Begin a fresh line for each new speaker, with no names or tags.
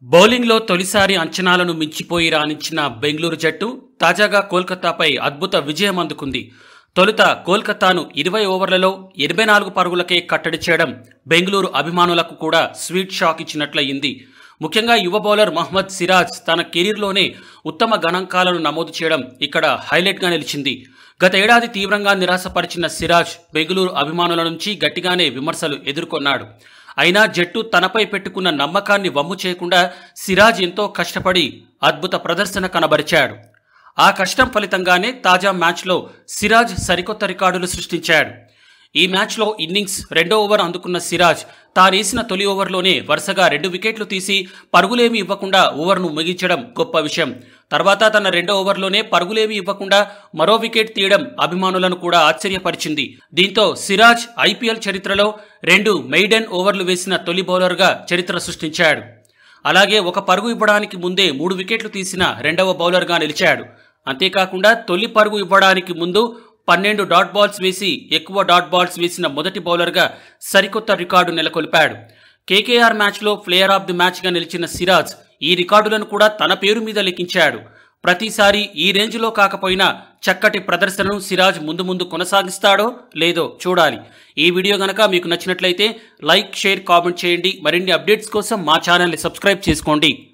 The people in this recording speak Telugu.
బౌలింగ్లో తొలిసారి అంచనాలను మించిపోయి రాణించిన బెంగళూరు జట్టు తాజాగా కోల్కతాపై అద్భుత విజయం అందుకుంది తొలుత కోల్కతాను ఇరవై ఓవర్లలో ఎనభై నాలుగు పరుగులకే కట్టడి చేయడం బెంగళూరు అభిమానులకు కూడా స్వీట్ షాక్ ఇచ్చినట్లయింది ముఖ్యంగా యువ బౌలర్ మహ్మద్ సిరాజ్ తన కెరీర్లోనే ఉత్తమ గణాంకాలను నమోదు చేయడం ఇక్కడ హైలైట్గా నిలిచింది గత ఏడాది తీవ్రంగా నిరాశపరిచిన సిరాజ్ బెంగళూరు అభిమానుల నుంచి గట్టిగానే విమర్శలు ఎదుర్కొన్నాడు అయినా జట్టు తనపై పెట్టుకున్న నమ్మకాన్ని వమ్ము చేయకుండా సిరాజ్ ఎంతో కష్టపడి అద్భుత ప్రదర్శన కనబరిచాడు ఆ కష్టం ఫలితంగానే తాజా మ్యాచ్లో సిరాజ్ సరికొత్త రికార్డులు సృష్టించాడు ఈ మ్యాచ్లో ఇన్నింగ్స్ రెండో ఓవర్ అందుకున్న సిరాజ్ తానేసిన తొలి ఓవర్లోనే వరుసగా రెండు వికెట్లు తీసి పరుగులేమీ ఇవ్వకుండా ఓవర్ను ముగించడం గొప్ప విషయం తర్వాత తన రెండో ఓవర్లోనే పరుగులేమీ ఇవ్వకుండా మరో వికెట్ తీయడం అభిమానులను కూడా ఆశ్చర్యపరిచింది దీంతో సిరాజ్ ఐపీఎల్ చరిత్రలో రెండు మెయిడెన్ ఓవర్లు వేసిన తొలి బౌలర్గా చరిత్ర సృష్టించాడు అలాగే ఒక పరుగు ఇవ్వడానికి ముందే మూడు వికెట్లు తీసిన రెండవ బౌలర్గా నిలిచాడు అంతేకాకుండా తొలి పరుగు ఇవ్వడానికి ముందు పన్నెండు డాట్ బాల్స్ వేసి ఎక్కువ డాట్ బాల్స్ వేసిన మొదటి బౌలర్గా సరికొత్త రికార్డు నెలకొల్పాడు కేకేఆర్ మ్యాచ్లో ప్లేయర్ ఆఫ్ ది మ్యాచ్గా నిలిచిన సిరాజ్ ఈ రికార్డులను కూడా తన పేరు మీద లెక్కించాడు ప్రతిసారి ఈ రేంజ్లో కాకపోయినా చక్కటి ప్రదర్శనను సిరాజ్ ముందు ముందు కొనసాగిస్తాడో లేదో చూడాలి ఈ వీడియో గనక మీకు నచ్చినట్లయితే లైక్ షేర్ కామెంట్ చేయండి మరిన్ని అప్డేట్స్ కోసం మా ఛానల్ని సబ్స్క్రైబ్ చేసుకోండి